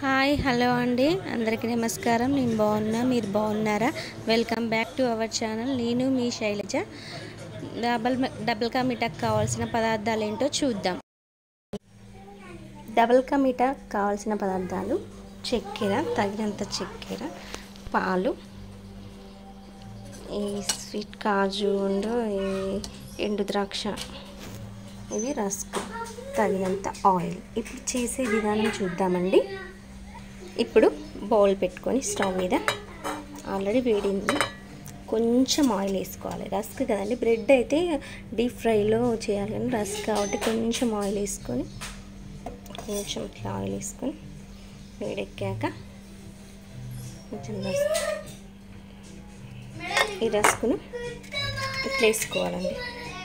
Hi hello అండి అందరికీ నమస్కారం నేను బాగున్నా మీరు బాగున్నారా welcome back to our channel నేను మీ శైలజ డబల్ డబుల్ కా మీటాకు కావాల్సిన పదార్థాలు ఏంటో చూద్దాం డబుల్ కా మీటాకు కావాల్సిన పదార్థాలు చక్కెర తగినంత చక్కెర పాలు ఈ స్వీట్ కాజు అండ్ ఈ ఎండు ద్రాక్ష ఇవి రస్క్ తగినంత ఆయిల్ ఇప్పుడు చేసే విధానం చూద్దామండి ఇప్పుడు బౌల్ పెట్టుకొని స్టవ్ మీద ఆల్రెడీ వేడింది కొంచెం ఆయిల్ వేసుకోవాలి రస్క్ కదండి బ్రెడ్ అయితే డీప్ ఫ్రైలో చేయాలి కానీ రస్క్ కాబట్టి కొంచెం ఆయిల్ వేసుకొని కొంచెం ఇట్లా ఆయిల్ వేసుకొని వేడెక్కాక కొంచెం రస్క్ ఈ రస్కును ఇట్లా వేసుకోవాలండి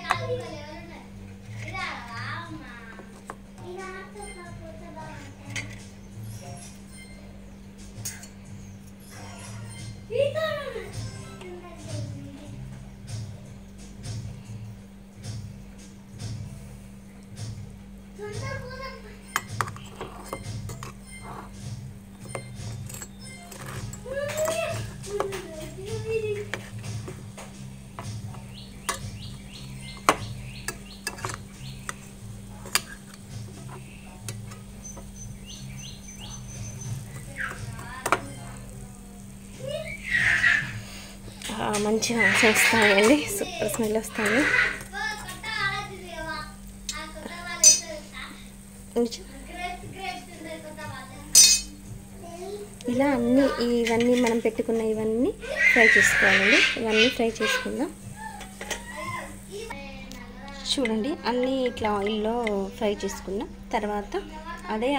మంచి వాసన వస్తాయండి సూపర్ స్మెల్ వస్తాయి ఇలా అన్ని ఇవన్నీ మనం పెట్టుకున్న ఇవన్నీ ఫ్రై చేసుకోవాలండి ఇవన్నీ ఫ్రై చేసుకుందాం చూడండి అన్నీ ఇట్లా ఆయిల్లో ఫ్రై చేసుకున్న తర్వాత అదే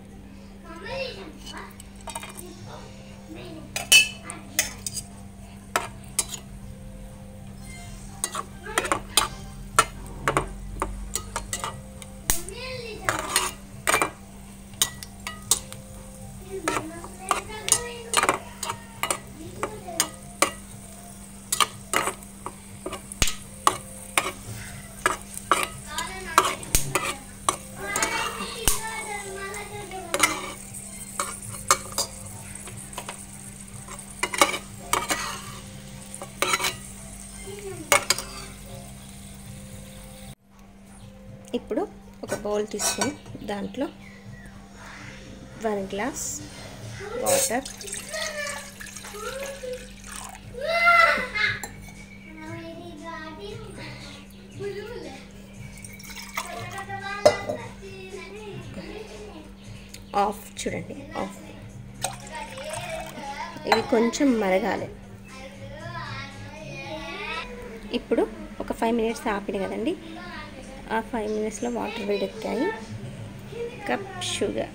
ఇప్పుడు ఒక బౌల్ తీసుకొని దాంట్లో వన్ గ్లాస్ వాటర్ ఆఫ్ చూడండి ఆఫ్ ఇది కొంచెం మరగాలి ఇప్పుడు ఒక ఫైవ్ మినిట్స్ ఆపిన కదండి ఆ ఫైవ్ మినిట్స్లో వాటర్ వేడెక్కాయి కప్ షుగర్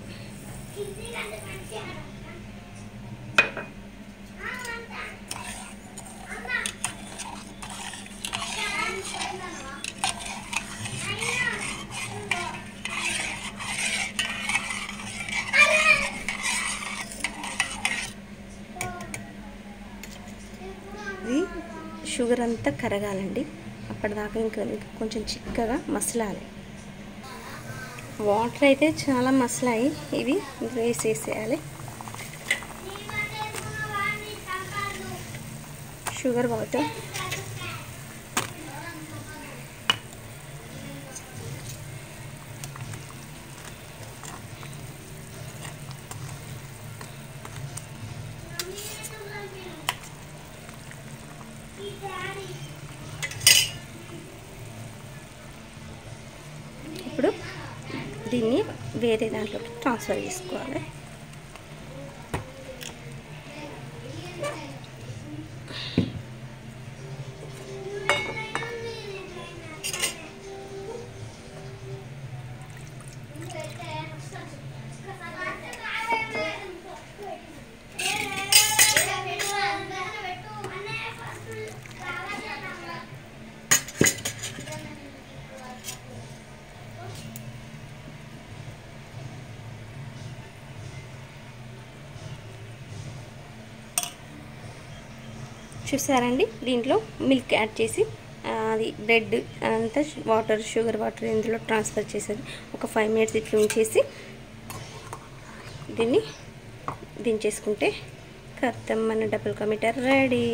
ఇది షుగర్ అంతా కరగాలండి అప్పటిదాకా ఇంకా ఇంకా కొంచెం చిక్కగా మసలాలి వాటర్ అయితే చాలా మసలాయి ఇవి వేసేసేయాలి షుగర్ వాటర్ ఇప్పుడు దీన్ని వేరే దాంట్లోకి ట్రాన్స్ఫర్ చేసుకోవాలి చూసారండి దీంట్లో మిల్క్ యాడ్ చేసి అది బ్రెడ్ అంతా వాటర్ షుగర్ వాటర్ ఇందులో ట్రాన్స్ఫర్ చేసేది ఒక ఫైవ్ మినిట్స్ ఇట్లా ఉంచేసి దీన్ని దించేసుకుంటే కత్తం మన డబుల్ కా మీటర్ రెడీ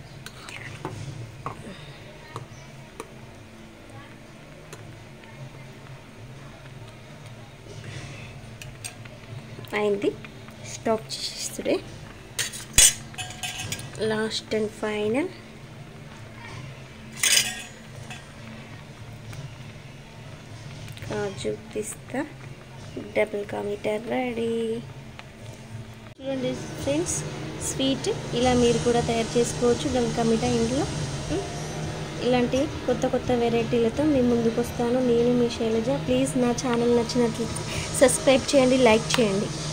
అయింది స్టాప్ చేసేస్తుడే లాస్ట్ అండ్ ఫైనల్ కాజు పిస్తా డబుల్ కా మీటర్ రెడీ చూడండి ఫ్రెండ్స్ స్వీట్ ఇలా మీరు కూడా తయారు చేసుకోవచ్చు డబుల్ కా మీఠా ఇంట్లో ఉం? ఇలాంటి కొత్త కొత్త వెరైటీలతో మీ ముందుకు వస్తాను నేను మీ శైలజ ప్లీజ్ నా ఛానల్ నచ్చినట్లయితే సబ్స్క్రైబ్ చేయండి లైక్ చేయండి